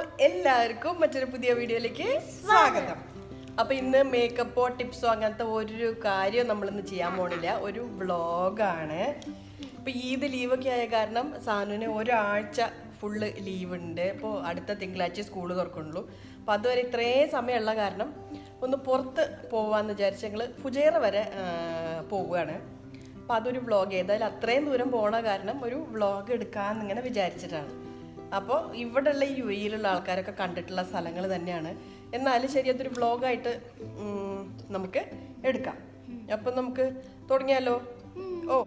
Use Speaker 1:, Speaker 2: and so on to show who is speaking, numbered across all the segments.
Speaker 1: എല്ലാവർക്കും മറ്റൊരു പുതിയ വീഡിയോയിലേക്ക് സ്വാഗതം അപ്പൊ ഇന്ന് മേക്കപ്പോ ടിപ്സോ അങ്ങനത്തെ ഒരു കാര്യവും നമ്മളിന്ന് ചെയ്യാൻ പോണില്ല ഒരു വ്ളോഗാണ് ഇപ്പൊ ഈദ് ലീവൊക്കെ ആയ കാരണം സാനുവിന് ഒരാഴ്ച ഫുള്ള് ലീവ് ഉണ്ട് അപ്പോൾ അടുത്ത തിങ്കളാഴ്ച സ്കൂൾ തുറക്കുള്ളൂ അപ്പോൾ അതുവരെ ഇത്രയും സമയമുള്ള കാരണം ഒന്ന് പുറത്ത് പോവാന്ന് വിചാരിച്ച് ഞങ്ങൾ ഫുജേറ വരെ ആ, പോവുകയാണ് അപ്പോൾ അതൊരു വ്ളോഗ് ഏതായാലും അത്രയും ദൂരം പോണ കാരണം ഒരു വ്ളോഗ് എടുക്കാമെന്ന് ഇങ്ങനെ വിചാരിച്ചിട്ടാണ് അപ്പോൾ ഇവിടെയുള്ള ഈ യു എയിലുള്ള ആൾക്കാരൊക്കെ കണ്ടിട്ടുള്ള സ്ഥലങ്ങൾ തന്നെയാണ് എന്നാലും ശരി അതൊരു വ്ളോഗായിട്ട് നമുക്ക് എടുക്കാം അപ്പം നമുക്ക് തുടങ്ങിയാലോ ഓ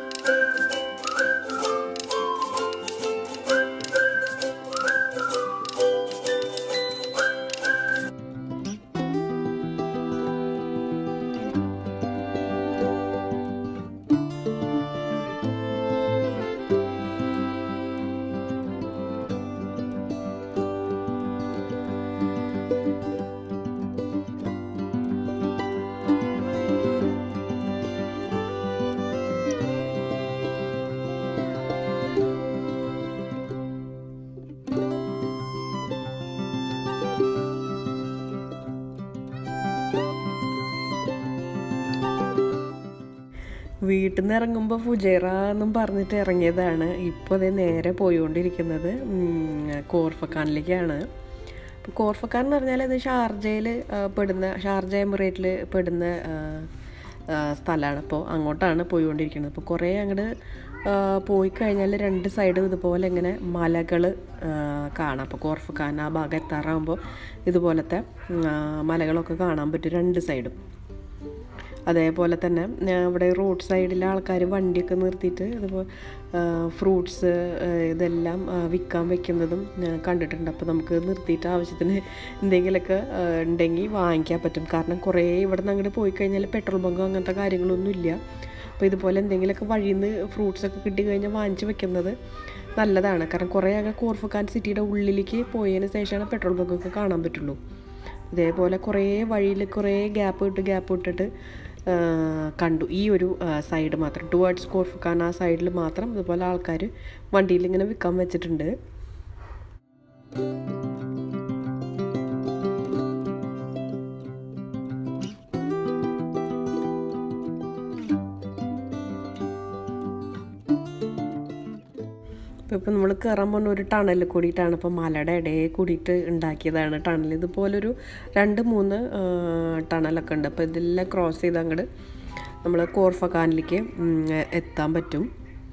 Speaker 1: വീട്ടിൽ നിന്ന് ഇറങ്ങുമ്പോൾ ഫുജേറ എന്നും പറഞ്ഞിട്ട് ഇറങ്ങിയതാണ് ഇപ്പോൾ അതേ നേരെ പോയിക്കൊണ്ടിരിക്കുന്നത് ഉം, കോർഫക്കാനിലേക്കാണ് അപ്പോൾ കോർഫക്കാൻ എന്ന് പറഞ്ഞാൽ ഇത് ഷാർജയിൽ പെടുന്ന ഷാർജ എമിറേറ്റിൽ പെടുന്ന ആ, ആ, സ്ഥലമാണ് അപ്പോൾ അങ്ങോട്ടാണ് പോയിക്കൊണ്ടിരിക്കുന്നത് അപ്പോൾ കുറേ അങ്ങോട്ട് പോയി കഴിഞ്ഞാൽ രണ്ട് സൈഡും ഇതുപോലെ ഇങ്ങനെ മലകൾ കാണാം അപ്പോൾ കോർഫക്കാൻ ആ ഭാഗം എത്താറാകുമ്പോൾ ഇതുപോലത്തെ ഉം, ആ, മലകളൊക്കെ കാണാൻ പറ്റും രണ്ട് സൈഡും അതേപോലെ തന്നെ ഞാൻ ഇവിടെ റോഡ് സൈഡിൽ ആൾക്കാർ വണ്ടിയൊക്കെ നിർത്തിയിട്ട് അതുപോലെ ഫ്രൂട്ട്സ് ഇതെല്ലാം ആ, വിൽക്കാൻ വെക്കുന്നതും ഞാൻ കണ്ടിട്ടുണ്ട് അപ്പോൾ നമുക്ക് നിർത്തിയിട്ട് ആവശ്യത്തിന് എന്തെങ്കിലുമൊക്കെ ആ, ഉണ്ടെങ്കിൽ വാങ്ങിക്കാൻ പറ്റും കാരണം കുറേ ഇവിടെ നിന്ന് അങ്ങോട്ട് പോയി കഴിഞ്ഞാൽ പെട്രോൾ ബങ്കോ അങ്ങനത്തെ കാര്യങ്ങളൊന്നും ഇല്ല അപ്പോൾ ഇതുപോലെ എന്തെങ്കിലുമൊക്കെ വഴിയിൽ നിന്ന് ഫ്രൂട്ട്സ് ഒക്കെ കിട്ടി കഴിഞ്ഞാൽ വാങ്ങിച്ച് വെക്കുന്നത് നല്ലതാണ് കാരണം കുറേ അങ്ങ് കോർഫക്കാൻ സിറ്റിയുടെ ഉള്ളിലേക്ക് പോയതിന് ശേഷമാണ് പെട്രോൾ ബങ്കൊക്കെ കാണാൻ പറ്റുള്ളൂ ഇതേപോലെ കുറേ വഴിയിൽ കുറേ ഗ്യാപ്പ് ഇട്ട് ഗ്യാപ്പ് ഇട്ടിട്ട് ആ, കണ്ടു ഈ ഒരു സൈഡ് മാത്രം ടുവേർഡ്സ് കോർഫക്കാൻ ആ സൈഡിൽ മാത്രം ഇതുപോലെ ആൾക്കാർ വണ്ടിയിൽ ഇങ്ങനെ വിൽക്കാൻ വെച്ചിട്ടുണ്ട് അപ്പോൾ ഇപ്പോൾ നമ്മൾ കയറാൻ പോകുന്ന ഒരു ടണലിൽ കൂടിയിട്ടാണ് ഇപ്പോൾ മലയുടെ ഇടയിൽ കൂടിയിട്ട് ഉണ്ടാക്കിയതാണ് ടണൽ ഇതുപോലൊരു രണ്ട് മൂന്ന് ആ, ടണലൊക്കെ ഉണ്ട് അപ്പോൾ ഇതെല്ലാം ക്രോസ് ചെയ്ത് അങ്ങോട്ട് നമ്മൾ കോർഫക്കാനിലേക്ക് ഉം, എത്താൻ പറ്റും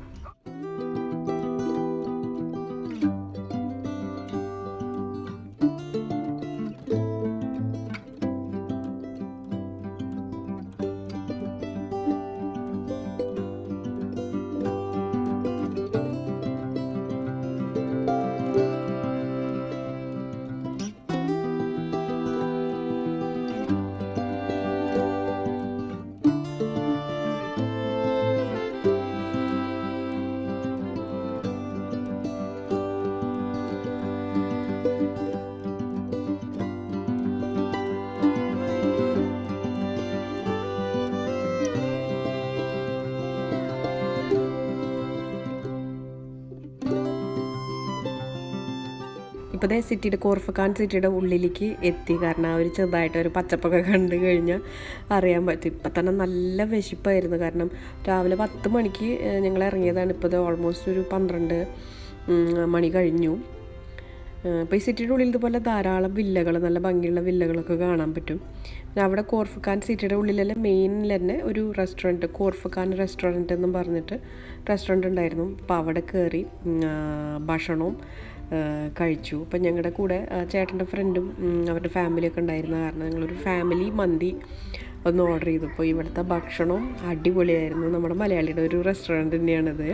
Speaker 1: ഇപ്പോൾ ദേ സിറ്റിയുടെ കോർഫക്കാൻ സിറ്റിയുടെ ഉള്ളിലേക്ക് എത്തി കാരണം ആ ഒരു ചെറുതായിട്ട് ഒരു പച്ചപ്പൊക്കെ കണ്ടു കഴിഞ്ഞാൽ അറിയാൻ പറ്റും ഇപ്പം തന്നെ നല്ല വിശപ്പായിരുന്നു കാരണം രാവിലെ പത്ത് മണിക്ക് ഏഹ്, ഞങ്ങൾ ഇറങ്ങിയതാണ് ഇപ്പോൾ ഇത് ഓൾമോസ്റ്റ് ഒരു പന്ത്രണ്ട് ഉം, മണി കഴിഞ്ഞു ഇപ്പോൾ ഈ സിറ്റിയുടെ ഉള്ളിൽ ഇതുപോലെ ധാരാളം വില്ലകൾ നല്ല ഭംഗിയുള്ള വില്ലകളൊക്കെ കാണാൻ പറ്റും പിന്നെ അവിടെ കോർഫക്കാൻ സിറ്റിയുടെ ഉള്ളിലെ മെയിനിൽ തന്നെ ഒരു റെസ്റ്റോറൻറ്റ് കോർഫക്കാൻ റെസ്റ്റോറൻറ്റ് എന്നും പറഞ്ഞിട്ട് റെസ്റ്റോറൻറ്റ് ഉണ്ടായിരുന്നു അപ്പോൾ അവിടെ കയറി ഉം, ആ, ഭക്ഷണവും ആ, കഴിച്ചു അപ്പം ഞങ്ങളുടെ കൂടെ ആ, ചേട്ടൻ്റെ ഫ്രണ്ടും ഉം, അവരുടെ ഫാമിലിയൊക്കെ ഉണ്ടായിരുന്ന കാരണം ഞങ്ങളൊരു ഫാമിലി മന്തി ഒന്ന് ഓർഡർ ചെയ്തു അപ്പോൾ ഇവിടുത്തെ ഭക്ഷണവും അടിപൊളിയായിരുന്നു നമ്മുടെ മലയാളിയുടെ ഒരു റെസ്റ്റോറൻറ്റ് തന്നെയാണിത്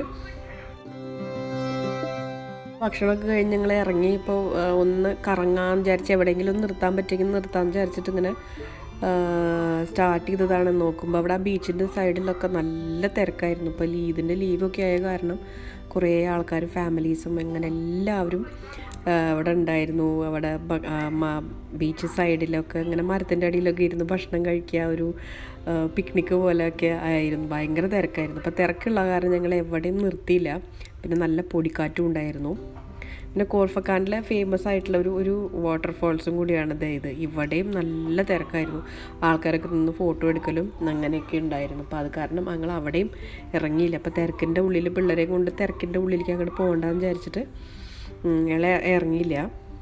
Speaker 1: ഭക്ഷണമൊക്കെ കഴിഞ്ഞ് ഞങ്ങൾ ഇറങ്ങി ഇപ്പോൾ ഒന്ന് കറങ്ങാൻ വിചാരിച്ച് എവിടെയെങ്കിലും ഒന്ന് നിർത്താൻ പറ്റിയെങ്കിൽ നിർത്താൻ വിചാരിച്ചിട്ട് ഇങ്ങനെ സ്റ്റാർട്ട് ചെയ്തതാണെന്ന് നോക്കുമ്പോൾ അവിടെ ആ ബീച്ചിൻ്റെ സൈഡിലൊക്കെ നല്ല തിരക്കായിരുന്നു ഇപ്പോൾ ലീദിൻ്റെ ലീവൊക്കെ ആയ കാരണം കുറേ ആൾക്കാർ ഫാമിലീസും അങ്ങനെ എല്ലാവരും ആ, അവിടെ ഉണ്ടായിരുന്നു അവിടെ ബീച്ച് സൈഡിലൊക്കെ ഇങ്ങനെ മരത്തിൻ്റെ അടിയിലൊക്കെ ഇരുന്ന് ഭക്ഷണം കഴിക്കുക ഒരു പിക്നിക്ക് പോലെയൊക്കെ ആയിരുന്നു ഭയങ്കര തിരക്കായിരുന്നു അപ്പോൾ തിരക്കുള്ള കാരണം ഞങ്ങൾ എവിടെയും നിർത്തിയില്ല പിന്നെ നല്ല പൊടിക്കാറ്റും ഉണ്ടായിരുന്നു പിന്നെ കോർഫക്കാനിലെ ഫേമസ് ആയിട്ടുള്ള ഒരു ഒരു വാട്ടർഫോൾസും കൂടിയാണ് ദേ ഇത് ഇവിടെയും നല്ല തിരക്കായിരുന്നു ആൾക്കാരൊക്കെ നിന്ന് ഫോട്ടോ എടുക്കലും അങ്ങനെയൊക്കെ ഉണ്ടായിരുന്നു അപ്പോൾ അത് കാരണം ഞങ്ങൾ അവിടെയും ഇറങ്ങിയില്ല അപ്പോൾ തിരക്കിൻ്റെ ഉള്ളിൽ പിള്ളേരെ കൊണ്ട് തിരക്കിൻ്റെ ഉള്ളിലേക്ക് അങ്ങോട്ട് പോകണ്ടെന്ന് വിചാരിച്ചിട്ട് ഞങ്ങൾ ഇറങ്ങിയില്ല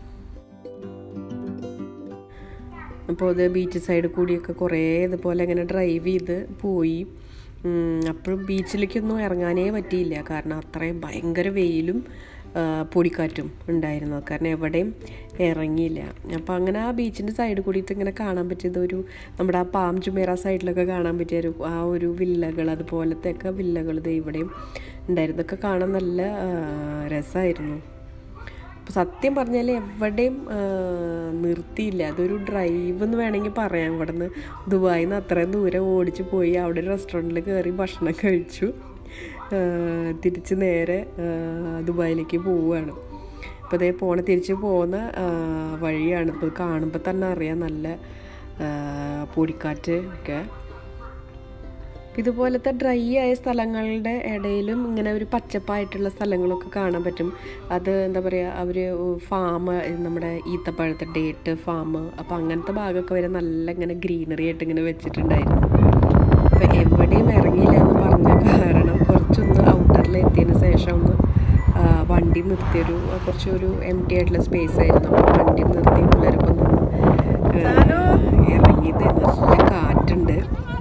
Speaker 1: അപ്പോൾ അത് ബീച്ച് സൈഡ് കൂടിയൊക്കെ കുറേ ഇതുപോലെ ഇങ്ങനെ ഡ്രൈവ് ചെയ്ത് പോയി അപ്പോഴും ബീച്ചിലേക്കൊന്നും ഇറങ്ങാനേ പറ്റിയില്ല കാരണം അത്രയും ഭയങ്കര വെയിലും പൊടിക്കാറ്റും ഉണ്ടായിരുന്നു കാരണം എവിടെയും ഇറങ്ങിയില്ല അപ്പോൾ അങ്ങനെ ആ ബീച്ചിൻ്റെ സൈഡ് കൂടിയിട്ട് ഇങ്ങനെ കാണാൻ പറ്റിയത് ഒരു നമ്മുടെ ആ പാം ചുമേറ സൈഡിലൊക്കെ കാണാൻ പറ്റിയ ഒരു ആ ഒരു വില്ലകൾ അതുപോലത്തെ ഒക്കെ വില്ലകൾ ഇത് ഇവിടെയും ഉണ്ടായിരുന്നു ഇതൊക്കെ കാണാൻ നല്ല രസമായിരുന്നു അപ്പോൾ സത്യം പറഞ്ഞാൽ എവിടെയും നിർത്തിയില്ല അതൊരു ഡ്രൈവ് എന്ന് വേണമെങ്കിൽ പറയാം ഇവിടെ നിന്ന് ദുബായിൽ നിന്ന് അത്രയും ദൂരം ഓടിച്ച് പോയി അവിടെ ഒരു റെസ്റ്റോറൻറ്റിൽ കയറി ഭക്ഷണം കഴിച്ചു തിരിച്ച് നേരെ ദുബായിലേക്ക് പോവുകയാണ് അപ്പോൾ അതേ പോണ തിരിച്ച് പോകുന്ന വഴിയാണ് ഇപ്പോൾ കാണുമ്പോൾ തന്നെ അറിയാം നല്ല പൊടിക്കാറ്റ് ഒക്കെ ഇതുപോലത്തെ ഡ്രൈ ആയ സ്ഥലങ്ങളുടെ ഇടയിലും ഇങ്ങനെ ഒരു പച്ചപ്പായിട്ടുള്ള സ്ഥലങ്ങളൊക്കെ കാണാൻ പറ്റും അത് എന്താ പറയുക അവർ ഫാം നമ്മുടെ ഈത്തപ്പഴത്തെ ഡേറ്റ് ഫാം അപ്പോൾ അങ്ങനത്തെ ഭാഗമൊക്കെ വരെ നല്ല ഇങ്ങനെ ഗ്രീനറി ആയിട്ട് ഇങ്ങനെ വെച്ചിട്ടുണ്ടായിരുന്നു അപ്പോൾ എവിടെയും ഇറങ്ങിയില്ല എന്ന് പറഞ്ഞ കാരണം കുറച്ചൊന്ന് ഔട്ടറിൽ എത്തിയതിന് ശേഷം ഒന്ന് വണ്ടി നിർത്തിയൊരു കുറച്ച് ഒരു എം ടി ആയിട്ടുള്ള സ്പേസ് ആയിരുന്നു അപ്പോൾ വണ്ടി നിർത്തി പിള്ളേരൊക്കെ ഒന്ന് ഇറങ്ങിയത് നല്ല കാറ്റുണ്ട്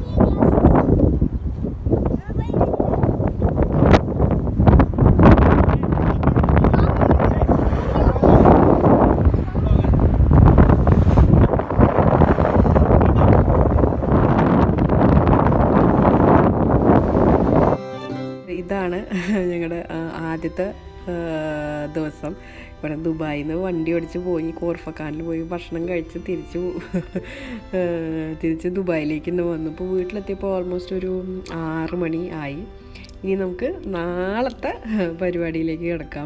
Speaker 1: ഇതാണ് ഞങ്ങളുടെ ആദ്യത്തെ ദിവസം ഇവിടെ ദുബായിൽ നിന്ന് വണ്ടി ഓടിച്ച് പോയി കോർഫക്കാനിൽ പോയി ഭക്ഷണം കഴിച്ച് തിരിച്ചു തിരിച്ച് ദുബായിലേക്ക് തന്നെ വന്നു ഇപ്പോൾ വീട്ടിലെത്തിയപ്പോൾ ഓൾമോസ്റ്റ് ഒരു ആറ് മണി ആയി ഇനി നമുക്ക് നാളത്തെ പരിപാടിയിലേക്ക് കിടക്കാം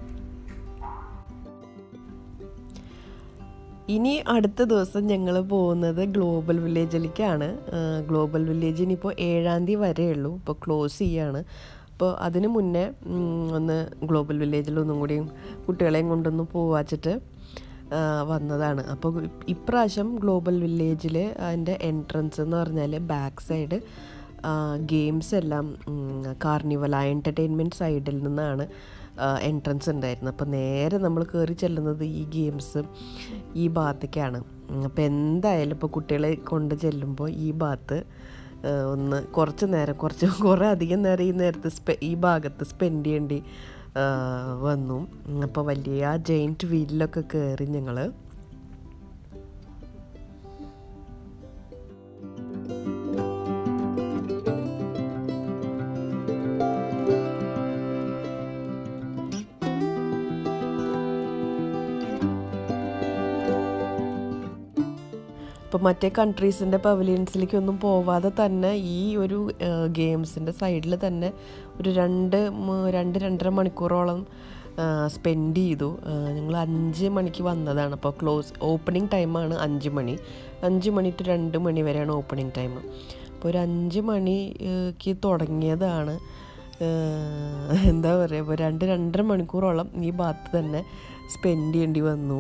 Speaker 1: ഇനി അടുത്ത ദിവസം ഞങ്ങൾ പോകുന്നത് ഗ്ലോബൽ വില്ലേജിലേക്കാണ് ഗ്ലോബൽ വില്ലേജ് ഇനിയിപ്പോൾ ഏഴാം തീയതി വരെ ഉള്ളൂ ഇപ്പോൾ ക്ലോസ് ചെയ്യാണ് അപ്പോൾ അതിന് മുന്നേ ഒന്ന് ഗ്ലോബൽ വില്ലേജിൽ ഒന്നും കൂടിയും കുട്ടികളെയും കൊണ്ടൊന്ന് പോവാച്ചിട്ട് വന്നതാണ് അപ്പോൾ ഇപ്രാവശ്യം ഗ്ലോബൽ വില്ലേജിൽ അതിൻ്റെ എൻട്രൻസ് എന്ന് പറഞ്ഞാൽ ബാക്ക് സൈഡ് ഗെയിംസ് എല്ലാം കാർണിവൽ ആ എൻ്റർടൈൻമെൻറ്റ് സൈഡിൽ നിന്നാണ് എൻട്രൻസ് ഉണ്ടായിരുന്നത് അപ്പോൾ നേരെ നമ്മൾ കയറി ചെല്ലുന്നത് ഈ ഗെയിംസ് ഈ ഭാഗത്തേക്കാണ് അപ്പോൾ എന്തായാലും ഇപ്പോൾ കുട്ടികളെ കൊണ്ട് ചെല്ലുമ്പോൾ ഈ ഭാഗത്ത് ഒന്ന് കുറച്ച് നേരം കുറച്ച് കുറേ അധികം നേരം ഈ നേരത്ത് സ്പെ ഈ ഭാഗത്ത് സ്പെൻഡ് ചെയ്യേണ്ടി വന്നു അപ്പോൾ വലിയ ആ ജെയിൻറ്റ് വീലിലൊക്കെ കയറി ഞങ്ങൾ ഇപ്പോൾ മറ്റേ കൺട്രീസിൻ്റെ പവലിയൻസിലേക്കൊന്നും പോവാതെ തന്നെ ഈ ഒരു ഗെയിംസിൻ്റെ സൈഡിൽ തന്നെ ഒരു രണ്ട് രണ്ട് രണ്ടര മണിക്കൂറോളം സ്പെൻഡ് ചെയ്തു ഞങ്ങൾ അഞ്ച് മണിക്ക് വന്നതാണ് അപ്പോൾ ക്ലോസ് ഓപ്പണിംഗ് ടൈമാണ് അഞ്ച് മണി അഞ്ച് മണി ടു രണ്ട് മണി വരെയാണ് ഓപ്പണിംഗ് ടൈം അപ്പോൾ ഒരു അഞ്ച് മണിക്ക് തുടങ്ങിയതാണ് എന്താ പറയുക ഇപ്പോൾ രണ്ട് രണ്ടര മണിക്കൂറോളം ഈ ഭാഗത്ത് തന്നെ സ്പെൻഡ് ചെയ്യേണ്ടി വന്നു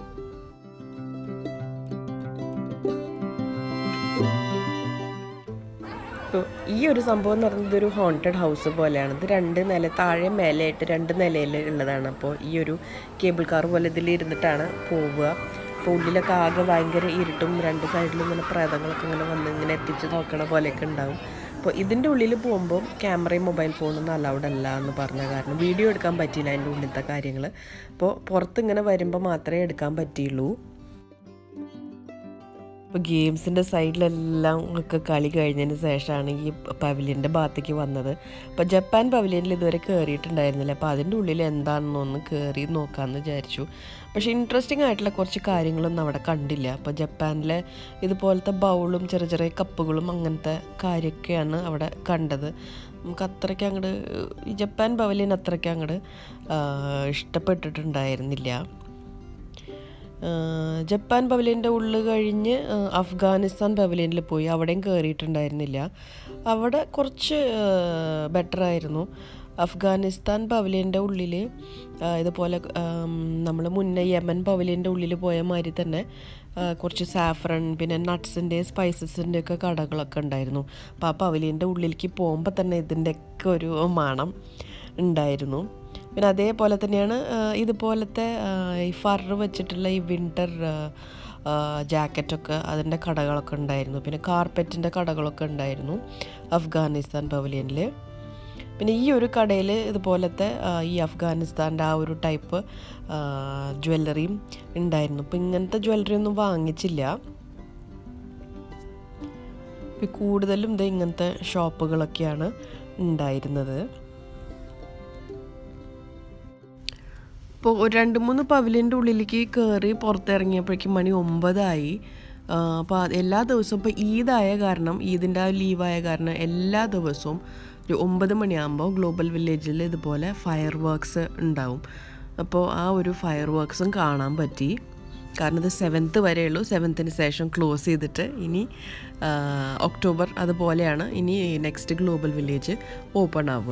Speaker 1: ഈ ഒരു സംഭവം എന്ന് പറയുന്നത് ഒരു ഹോണ്ടഡ് ഹൗസ് പോലെയാണ് ഇത് രണ്ട് നില താഴെ മേലെയായിട്ട് രണ്ട് നിലയിൽ ഉള്ളതാണ് അപ്പോൾ ഈ ഒരു കേബിൾ കാർ പോലെ ഇതിൽ ഇരുന്നിട്ടാണ് പോവുക അപ്പോൾ ഉള്ളിലൊക്കെ ആകെ ഭയങ്കര ഇരുട്ടും രണ്ട് സൈഡിലും ഇങ്ങനെ പ്രേതങ്ങളൊക്കെ ഇങ്ങനെ വന്ന് ഇങ്ങനെ എത്തിച്ച് നോക്കണ പോലെയൊക്കെ ഉണ്ടാവും അപ്പോൾ ഇതിൻ്റെ ഉള്ളിൽ പോകുമ്പോൾ ക്യാമറയും മൊബൈൽ ഫോണൊന്നും അലൗഡ് അല്ല എന്ന് പറഞ്ഞ കാരണം വീഡിയോ എടുക്കാൻ പറ്റിയില്ല അതിൻ്റെ ഉള്ളിലത്തെ കാര്യങ്ങൾ അപ്പോൾ പുറത്ത് ഇങ്ങനെ വരുമ്പോൾ മാത്രമേ എടുക്കാൻ പറ്റിയുള്ളൂ ഇപ്പോൾ ഗെയിംസിൻ്റെ സൈഡിലെല്ലാം ഒക്കെ കളി കഴിഞ്ഞതിന് ശേഷമാണ് ഈ പവലിയൻ്റെ ഭാഗത്തേക്ക് വന്നത് അപ്പോൾ ജപ്പാൻ പവലിയനിൽ ഇതുവരെ കയറിയിട്ടുണ്ടായിരുന്നില്ല അപ്പോൾ അതിൻ്റെ ഉള്ളിൽ എന്താണെന്നൊന്ന് കയറി നോക്കാമെന്ന് വിചാരിച്ചു പക്ഷേ ഇൻട്രസ്റ്റിംഗ് ആയിട്ടുള്ള കുറച്ച് കാര്യങ്ങളൊന്നും അവിടെ കണ്ടില്ല അപ്പോൾ ജപ്പാനിലെ ഇതുപോലത്തെ ബൗളും ചെറിയ ചെറിയ കപ്പുകളും അങ്ങനത്തെ കാര്യമൊക്കെയാണ് അവിടെ കണ്ടത് നമുക്ക് അത്രയ്ക്ക് അങ്ങോട്ട് ഈ ജപ്പാൻ പവലിയൻ അത്രയ്ക്ക് അങ്ങോട്ട് ഇഷ്ടപ്പെട്ടിട്ടുണ്ടായിരുന്നില്ല ജപ്പാൻ പവലിയൻ്റെ ഉള്ളിൽ കഴിഞ്ഞ് അഫ്ഗാനിസ്ഥാൻ പവലിയനിൽ പോയി അവിടെയും കയറിയിട്ടുണ്ടായിരുന്നില്ല അവിടെ കുറച്ച് ബെറ്റർ ആയിരുന്നു അഫ്ഗാനിസ്ഥാൻ പവലിയൻ്റെ ഉള്ളിൽ ഇതുപോലെ നമ്മൾ മുന്നേ യമൻ പവലിയൻ്റെ ഉള്ളിൽ പോയ മാതിരി തന്നെ ആ, കുറച്ച് സാഫ്രൺ പിന്നെ നട്ട്സിൻ്റെ സ്പൈസസിൻ്റെ ഒക്കെ കടകളൊക്കെ ഉണ്ടായിരുന്നു അപ്പോൾ ആ പവലിയൻ്റെ ഉള്ളിലേക്ക് പോകുമ്പോൾ തന്നെ ഇതിൻ്റെയൊക്കെ ഒരു മണം ഉണ്ടായിരുന്നു പിന്നെ അതേപോലെ തന്നെയാണ് ആ, ഇതുപോലത്തെ ആ, ഈ ഫറ് വെച്ചിട്ടുള്ള ഈ വിൻ്റർ ജാക്കറ്റൊക്കെ അതിൻ്റെ കടകളൊക്കെ ഉണ്ടായിരുന്നു പിന്നെ കാർപ്പറ്റിൻ്റെ കടകളൊക്കെ ഉണ്ടായിരുന്നു അഫ്ഗാനിസ്ഥാൻ പവലിയനിൽ പിന്നെ ഈ ഒരു കടയിൽ ഇതുപോലത്തെ ആ, ഈ അഫ്ഗാനിസ്ഥാൻ്റെ ആ ഒരു ടൈപ്പ് ജ്വല്ലറിയും ഉണ്ടായിരുന്നു അപ്പോൾ ഇങ്ങനത്തെ ജ്വല്ലറി ഒന്നും വാങ്ങിച്ചില്ല ഇപ്പം കൂടുതലും ഇത് ഇങ്ങനത്തെ ഷോപ്പുകളൊക്കെയാണ് ഉണ്ടായിരുന്നത് ഇപ്പോൾ ഒരു രണ്ട് മൂന്ന് പവലിൻ്റെ ഉള്ളിലേക്ക് കയറി പുറത്തിറങ്ങിയപ്പോഴേക്കും മണി ഒമ്പതായി അപ്പോൾ എല്ലാ ദിവസവും ഇപ്പോൾ ഈദായ കാരണം ഈദിൻ്റെ ആ ലീവായ കാരണം എല്ലാ ദിവസവും ഒരു ഒമ്പത് മണിയാകുമ്പോൾ ഗ്ലോബൽ വില്ലേജിൽ ഇതുപോലെ ഫയർ വർക്ക്സ് ഉണ്ടാവും അപ്പോൾ ആ ഒരു ഫയർ വർക്ക്സും കാണാൻ പറ്റി കാരണം ഇത് സെവൻത്ത് വരെയുള്ളൂ സെവൻത്തിന് ശേഷം ക്ലോസ് ചെയ്തിട്ട് ഇനി ആ, ഒക്ടോബർ അതുപോലെയാണ് ഇനി നെക്സ്റ്റ് ഗ്ലോബൽ വില്ലേജ് ഓപ്പൺ ആവുക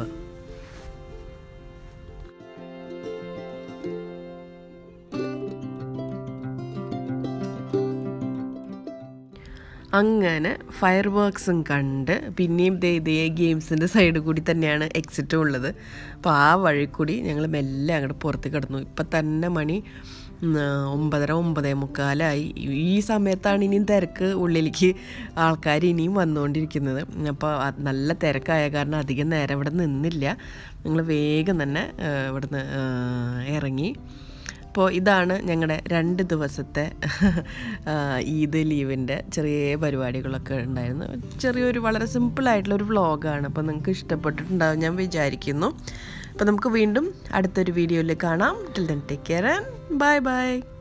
Speaker 1: അങ്ങനെ ഫയർ വർക്ക്സും കണ്ട് പിന്നെയും ദേ ഇതേ ഗെയിംസിൻ്റെ സൈഡ് കൂടി തന്നെയാണ് എക്സിറ്റും ഉള്ളത് അപ്പോൾ ആ വഴി കൂടി ഞങ്ങൾ മെല്ലെ അങ്ങോട്ട് പുറത്ത് കിടന്നു ഇപ്പം തന്നെ മണി ഉം, ഒമ്പതര ഒമ്പതേ മുക്കാലായി ഈ സമയത്താണ് ഇനിയും തിരക്ക് ഉള്ളിലേക്ക് ആൾക്കാർ ഇനിയും വന്നുകൊണ്ടിരിക്കുന്നത് അപ്പോൾ അത് നല്ല തിരക്കായ കാരണം അധികം നേരം ഇവിടെ നിന്നില്ല ഞങ്ങൾ വേഗം തന്നെ ആ, ഇവിടുന്ന് ആ, ഇറങ്ങി അപ്പോൾ ഇതാണ് ഞങ്ങളുടെ രണ്ട് ദിവസത്തെ ആ, ഈദ് ലീവിൻ്റെ ചെറിയ പരിപാടികളൊക്കെ ഉണ്ടായിരുന്നു ചെറിയൊരു വളരെ സിമ്പിളായിട്ടുള്ള ഒരു വ്ളോഗാണ് അപ്പോൾ നിങ്ങൾക്ക് ഇഷ്ടപ്പെട്ടിട്ടുണ്ടാവും ഞാൻ വിചാരിക്കുന്നു അപ്പോൾ നമുക്ക് വീണ്ടും അടുത്തൊരു വീഡിയോയിൽ കാണാം till then take care and bye by